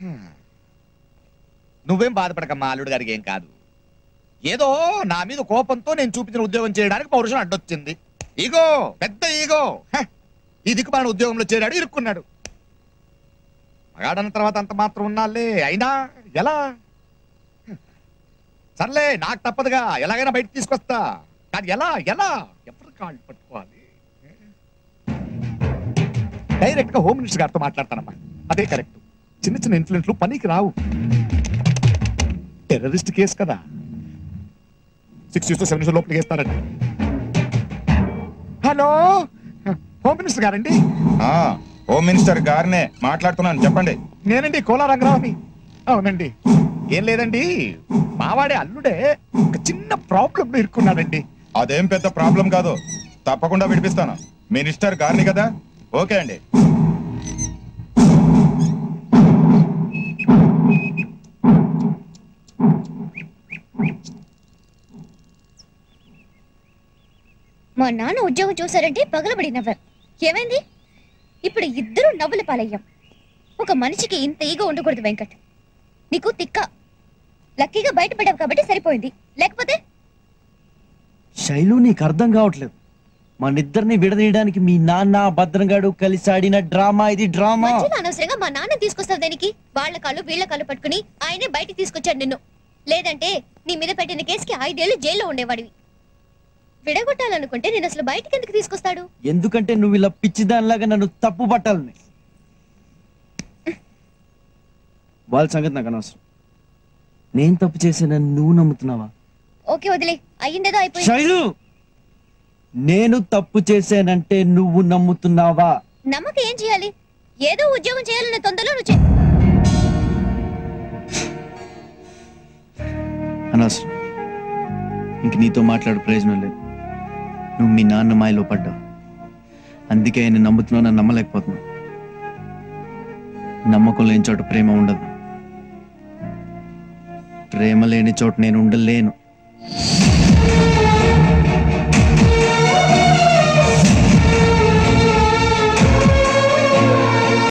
నువ్వేం బాధపడకమ్మా అల్లుడు గారికి ఏం కాదు ఏదో నా మీద కోపంతో నేను చూపించిన ఉద్యోగం చేయడానికి పౌరుషం అడ్డొచ్చింది ఈగో పెద్ద ఈగో హ! ఈ దిక్కుమాలిన ఉద్యోగంలో చేరాడు ఇరుక్కున్నాడు మగాడన్న తర్వాత అంత మాత్రం ఉన్నాలే అయినా ఎలా హ! సర్లే నాకు తప్పదుగా ఎలాగైనా బయటకు తీసుకొస్తా కానీ ఎలా ఎలా ఎవరు కాళ్ళు పట్టుకోవాలి డైరెక్ట్ గా హోమ్ మినిస్టర్ గారితో మాట్లాడతానమ్మా అదే కరెక్ట్ చిన్న చిన్న ఇన్ఫ్లుయెన్స్లు పనికి రావు టెర్రరిస్ట్ కేసు కదా సిక్స్ ఇయర్స్ సెవెన్ ఇయర్స్ లోపలికి వేస్తారండి హలో హోమ్ మినిస్టర్ గారండి ఆ, హోమ్ మినిస్టర్ గారినే మాట్లాడుతున్నాను చెప్పండి నేనండి కోలా రంగరావుని అవునండి ఏం లేదండి మావాడే అల్లుడే ఒక చిన్న ప్రాబ్లం లో ఇరుక్కున్నాడండి అదేం పెద్ద ప్రాబ్లం కాదు తప్పకుండా విడిపిస్తాను మినిస్టర్ గారిని కదా ఓకే అండి మా నాన్న ఉద్యోగం చూసారంటే పగలబడి నవ్వారు ఏమైంది ఇప్పుడు ఇద్దరు నవ్వుల పాలయ్యాం ఒక మనిషికి ఇంత ఈగో ఉండకూడదు వెంకట్ నీకు తిక్క లక్కీగా బయటపడ్డావు కాబట్టి సరిపోయింది లేకపోతే శైలు నీకు అర్థం కావట్లేదు మనిద్దరిని విడదీయడానికి మీ నాన్న భద్రంగాడు కలిసి ఆడిన డ్రామా ఇది డ్రామా మధ్యలో అనవసరంగా మా నాన్న తీసుకొస్తావు దానికి వాళ్ళ కాళ్ళు వీళ్ళ కాళ్ళు పట్టుకుని ఆయనే బయటికి తీసుకొచ్చాడు నిన్ను లేదంటే నీ మీద పెట్టిన కేసుకి ఐదేళ్లు జైల్లో ఉండేవాడివి విడగొట్టాలనుకుంటే నేను అసలు బయటికి ఎందుకు తీసుకొస్తాడు ఎందుకంటే నువ్వు ఇలా పిచ్చిదానిలాగా నన్ను తప్పు పట్టాలని వాళ్ళ సంగతి నాకు అనవసరం నేను తప్పు చేశానని నువ్వు నమ్ముతున్నావా ఓకే వదిలే అయ్యిందేదో అయిపోయింది శైలు నేను తప్పు చేశానంటే నువ్వు నమ్ముతున్నావా నమ్మక ఏం చేయాలి ఏదో ఉద్యోగం చేయాలన్న తొందరలో నువ్వు చే- అనవసరం ఇంక నీతో మాట్లాడు ప్రయోజనం లేదు నువ్వు మీ నాన్న మాయలో పడ్డావు అందుకే ఆయన నమ్ముతున్నావు నన్ను నమ్మలేకపోతున్నావు నమ్మకం లేని చోట ప్రేమ ఉండదు ప్రేమ లేని చోట నేను ఉండలేను